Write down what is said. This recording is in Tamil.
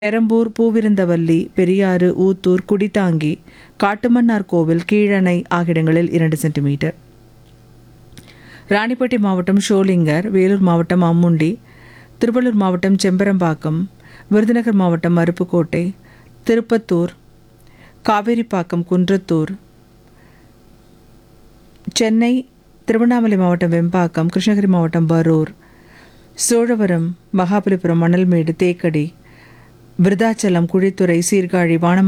பெரம்பூர் பூவிருந்தவல்லி பெரியாறு ஊத்தூர் குடித்தாங்கி காட்டுமன்னார் கோவில் கீழணை ஆகிய இடங்களில் இரண்டு சென்டிமீட்டர் ராணிப்பேட்டை மாவட்டம் ஷோலிங்கர் வேலூர் மாவட்டம் அம்முண்டி திருவள்ளூர் மாவட்டம் செம்பரம்பாக்கம் விருதுநகர் மாவட்டம் அருப்புக்கோட்டை திருப்பத்தூர் காவேரிப்பாக்கம் குன்றத்தூர் சென்னை திருவண்ணாமலை மாவட்டம் வெம்பாக்கம் கிருஷ்ணகிரி மாவட்டம் பரூர் சோழவரம் மகாபலிபுரம் மணல்மேடு தேக்கடி விருதாச்சலம் குழித்துறை சீர்காழி வானமா